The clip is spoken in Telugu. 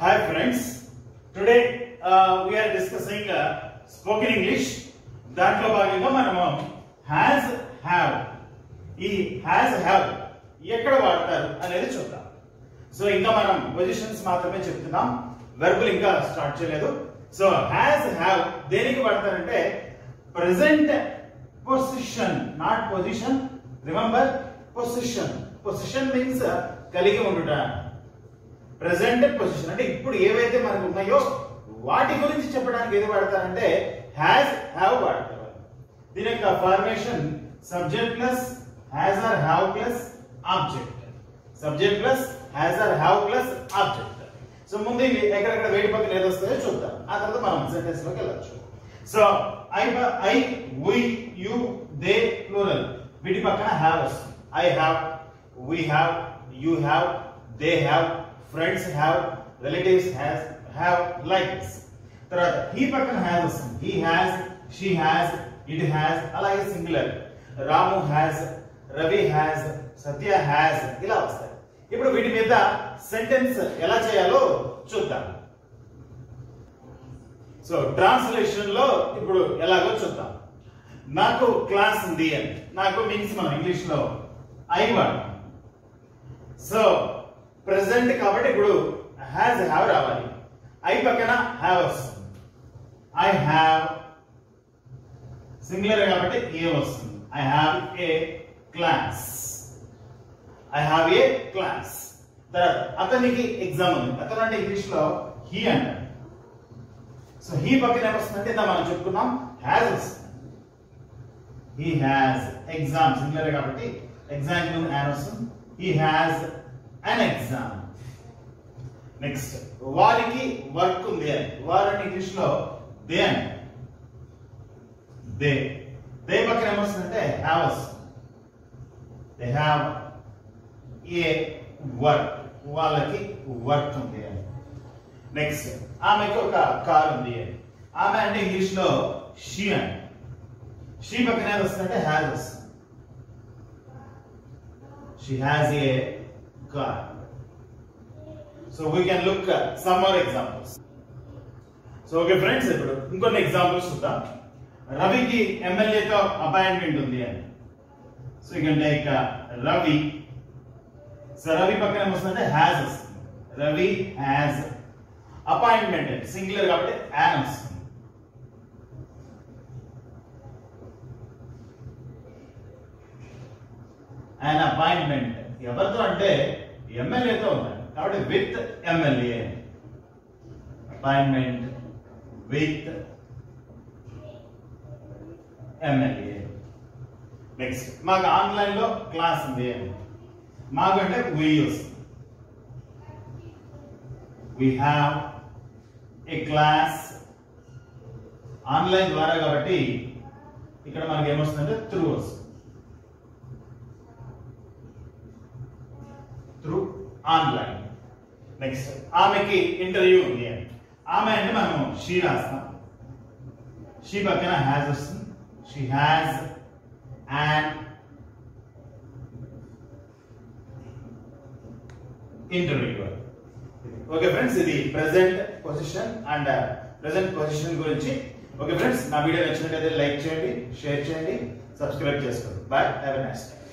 Hi friends, today uh, we are discussing uh, spoken English. దాంట్లో భాగంగా మనము హ్యాస్ హ్యావ్ ఈ హ్యాస్ హ్యావ్ ఎక్కడ వాడతారు అనేది చూద్దాం సో ఇంకా మనం పొజిషన్స్ మాత్రమే చెప్తున్నాం వెర్బులు ఇంకా స్టార్ట్ చేయలేదు సో హ్యాస్ హ్యావ్ దేనికి వాడతారంటే present possession not possession remember possession possession means కలిగి ఉండుట ప్రెసెంట్ పొజిషన్ అంటే ఇప్పుడు ఏవైతే మనకు ఉన్నాయో వాటి గురించి చెప్పడానికి ఏది వాడతారంటే హ్యాస్ హ్యావ్ వాడతారు దీని యొక్క formation subject plus has or have plus object subject plus has or have plus object so ముందు ఇవి ఎక్కడెక్కడ వేడి పక్కన ఏది వస్తాయో చూద్దాం ఆ తర్వాత మనం సెంటెన్స్ లోకి వెళ్ళొచ్చు so I I we you they plural వీటి పక్కన హ్యావ్ వస్తుంది I have we have you have they have friends have relatives have have like this తర్వాత హీ పక్కన హ్యాస్ వస్తుంది he has she has it has అలాగే singular Ramu has Ravi has Satya has ఇలా వస్తాయి ఇప్పుడు వీటి మీద సెంటెన్స్ ఎలా చేయాలో చూద్దాం సో ట్రాన్స్లేషన్ లో ఇప్పుడు ఎలాగో చూద్దాం నాకు క్లాస్ ఉంది అని నాకు మీన్స్ మనం ఇంగ్లీష్ లో ఐ వాడతాం సో ప్రెసెంట్ కాబట్టి ఇప్పుడు హ్యాస్ హ్యావ్ రావాలి ఐ పక్కన హ్యావ్ వస్తుంది ఐ హ్యావ్ సింగులర్ కాబట్టి ఏ వస్తుంది I have a class I have a class తర్వాత అతనికి ఎగ్జామ్ ఉంది అతను అంటే ఇంగ్లీష్ లో హీ అంటారు సో హీ పక్కన ఏమొస్తుందంటే ఇందా మనం చెప్పుకున్నాం హ్యాస్ వస్తుంది హీ హ్యాస్ ఎగ్జామ్ సింగులర్ కాబట్టి ఎగ్జామ్ ముందు యాన్ వస్తుంది he has an exam next వారికి వర్క్ ఉంది అని వారిని ఇంగ్లీష్ లో దే అంటారు దే దే పక్కన ఏమొస్తుందంటే హ్యావ్ వస్తుంది దే హ్యావ్ ఏ వర్క్ వాళ్ళకి వర్క్ ఉంది అని నెక్స్ట్ ఆమెకి ఒక కార్ ఉంది అని ఆమె అంటే ఇంగ్లీష్ లో షీ అండి షీ పక్కన ఏది వస్తుందంటే హ్యాజ్ వస్తుంది she has a car so we can look some more examples so okay friends ఇప్పుడు ఇంకొన్ని ఎగ్జాంపుల్స్ చూద్దాం రవికి ఎమ్మెల్యేతో అపాయింట్మెంట్ ఉంది అని సో ఇక టేక్ రవి సో రవి పక్కన ఏమొస్తుందంటే హ్యాజ్ వస్తుంది రవి హ్యాజ్ అపాయింట్మెంట్ సింగులర్ కాబట్టి యాన్ వస్తుంది అండ్ అపాయింట్మెంట్ ఎవరితో అంటే ఎమ్మెల్యేతో ఉన్నాయి కాబట్టి with MLA appointment with MLA next మాకు ఆన్లైన్ లో క్లాస్ ఉంది మాకు అంటే వి వస్తుంది we have a class online ద్వారా కాబట్టి ఇక్కడ మనకి ఏమొస్తుందంటే త్రూ వస్తుంది త్రూ ఆన్లైన్ నెక్స్ట్ ఆమెకి ఇంటర్వ్యూ ఉంది అని ఆమె అంటే మనం షీ రాస్తాం షీ పక్కన హ్యాజ్ వస్తుంది she has and interview okay friends ఇది present possession and present possession గురించి ఓకే ఫ్రెండ్స్ నా వీడియో నచ్చినట్లయితే లైక్ చేయండి షేర్ చేయండి సబ్స్క్రైబ్ చేసుకోండి bye have a nice day